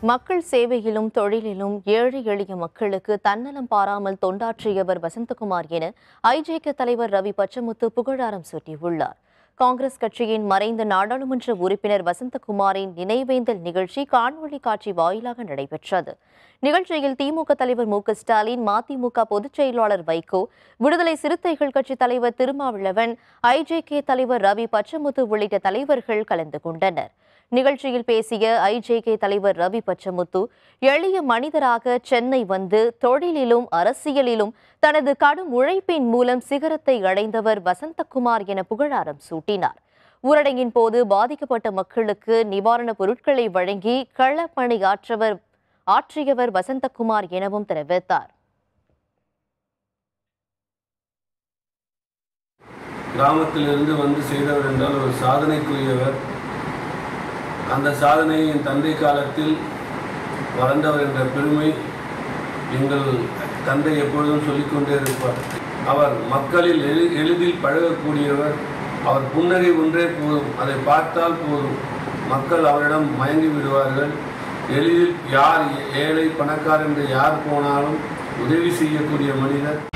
மக்கள் சேவையிலும் தொழிலிலும் ஏழை எளிய மக்களுக்கு தன்னலம் பாராமல் தொண்டாற்றியவர் வசந்தகுமார் என ஐஜேகே தலைவர் ரவி பச்சமுத்து புகழாரம் சூட்டியுள்ளார் காங்கிரஸ் கட்சியின் மறைந்த நாடாளுமன்ற உறுப்பினர் வசந்தகுமாரின் நினைவேந்தல் நிகழ்ச்சி காணொலி காட்சி வாயிலாக நடைபெற்றது நிகழ்ச்சியில் திமுக தலைவர் மு க ஸ்டாலின் மதிமுக பொதுச் செயலாளர் வைகோ விடுதலை சிறுத்தைகள் கட்சி தலைவர் திருமாவளவன் ஐஜேகே தலைவர் ரவி பச்சமுத்து உள்ளிட்ட தலைவர்கள் கலந்து கொண்டனர் நிகழ்ச்சியில் பேசிய ஐஜேகே தலைவர் ரவி பச்சமுத்து எளிய மனிதராக சென்னை வந்து தொழிலிலும் அரசியலிலும் தனது கடும் உழைப்பின் மூலம் சிகரத்தை அடைந்தவர் வசந்தகுமார் என புகழாரம் சூட்டினார் ஊரடங்கின் போது பாதிக்கப்பட்ட மக்களுக்கு நிவாரணப் பொருட்களை வழங்கி களப்பணி ஆற்றவர் ஆற்றியவர் வசந்தகுமார் எனவும் தெரிவித்தார் கிராமத்திலிருந்து வந்து செய்தவர் என்றால் ஒரு சாதனைக்குரியவர் அந்த சாதனை என் தந்தை காலத்தில் வளர்ந்தவர் என்ற பெருமை எங்கள் தந்தை எப்பொழுதும் சொல்லிக்கொண்டே இருப்பார் அவர் மக்களில் எளி எளிதில் பழகக்கூடியவர் அவர் புன்னகை ஒன்றே போதும் அதை பார்த்தால் போதும் மக்கள் அவரிடம் மயங்கி விடுவார்கள் எளிதில் யார் ஏழை பணக்காரர் என்று யார் போனாலும் உதவி செய்யக்கூடிய மனிதர்